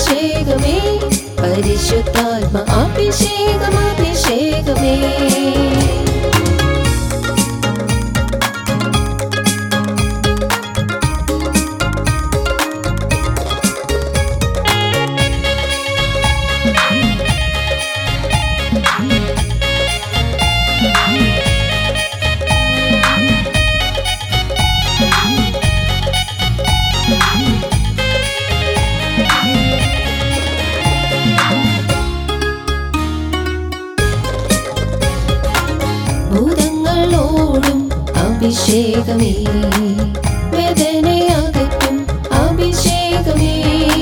അഭിഷേകമേ പരിശുദ്ധാത്മ അഭിഷേകം അഭിഷേകമേ ഭൂതങ്ങളോടും അഭിഷേകമേ വേദനയകറ്റും അഭിഷേകമേ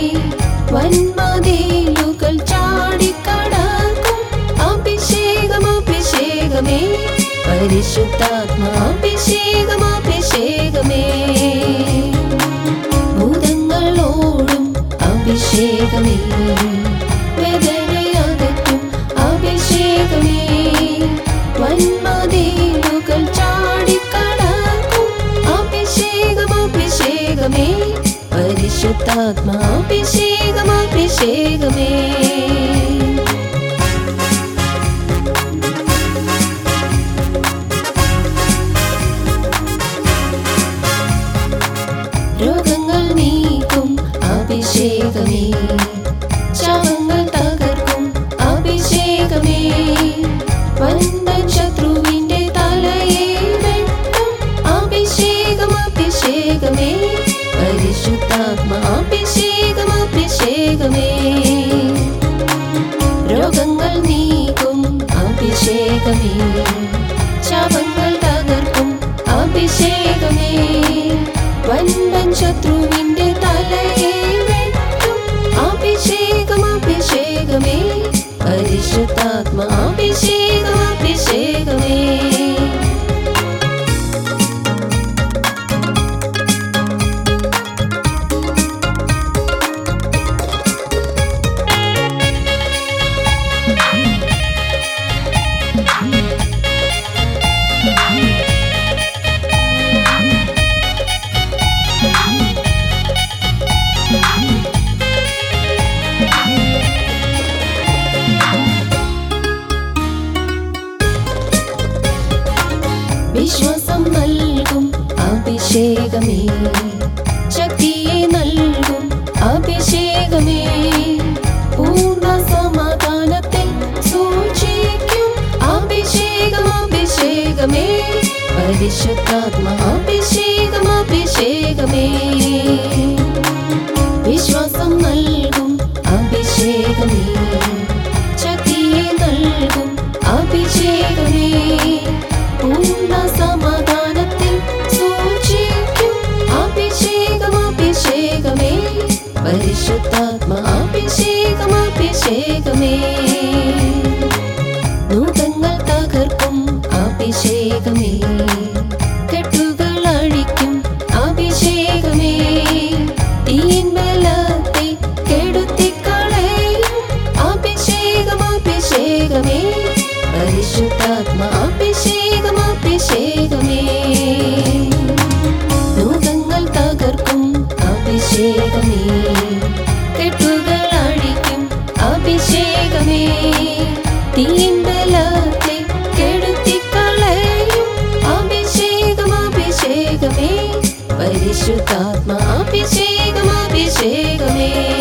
വന്മതിലുകൾ ചാടിക്കടക്കും അഭിഷേകം അഭിഷേകമേ പരിശുദ്ധാത്മ അഭിഷേകം അഭിഷേകമേ ഭൂതങ്ങളോടും അഭിഷേകമേ വേദനയകറ്റും അഭിഷേകമേ വന്മതിലുകൾ ചാടിക്കടക്കും അഭിഷേകം അഭിഷേകമേ പരിശുദ്ധാത്മ അഭിഷേകം അഭിഷേകമേ രോഗങ്ങൾ നീക്കും അഭിഷേകമേ ശവങ്ങൾ തകർക്കും അഭിഷേകമേ വന്ദൻ ശത്രുവിന്റെ തലയെ വെട്ടും അഭിഷേകം അഭിഷേകമേ പരിശുദ്ധാത്മ അഭിഷേകം അഭിഷേകമേ രോഗങ്ങൾ നീക്കും അഭിഷേകമേ ശവങ്ങൾ തകർക്കും അഭിഷേകമേ വൻപൻ ശത്രുവിന്റെ തലയെ വെട്ടും അഭിഷേകം അഭിഷേകമേ പരിശുദ്ധാത്മ അഭിഷേകം അഭിഷേകമേ വിശ്വാസം നൽകും അഭിഷേകമേ ശക്തിയെ നൽകും അഭിഷേകമേ പൂർണ്ണ സമാധാനത്തിൽ സൂക്ഷിക്കും അഭിഷേകം അഭിഷേകമേ പരിശുദ്ധാത്മ അഭിഷേകം അഭിഷേകമേ വിശ്വാസം നൽകും അഭിഷേകമേ ശക്തിയെ നൽകും അഭിഷേകമേ പൂർണ്ണ സമാധാനത്തിൽ സൂക്ഷിക്കും അഭിഷേകം അഭിഷേകമേ പരിശുദ്ധാത്മ അഭിഷേകം അഭിഷേകമേ നൂതങ്ങൾ തകർക്കും അഭിഷേകമേ കെട്ടുകൾ അഴിക്കും അഭിഷേകമേ തീൻബലത്തെ കെടുത്തിക്കളയും അഭിഷേകം അഭിഷേകമേ പരിശുദ്ധാത്മ അഭിഷേകം അഭിഷേകമേ നൂതങ്ങൾ തകർക്കും അഭിഷേകമേ കെട്ടുകൾ അഴിക്കും അഭിഷേകമേ തീൻബലത്തെ കെടുത്തിക്കളയും അഭിഷേകം അഭിഷേകമേ പരിശുദ്ധാത്മ അഭിഷേകം അഭിഷേകമേ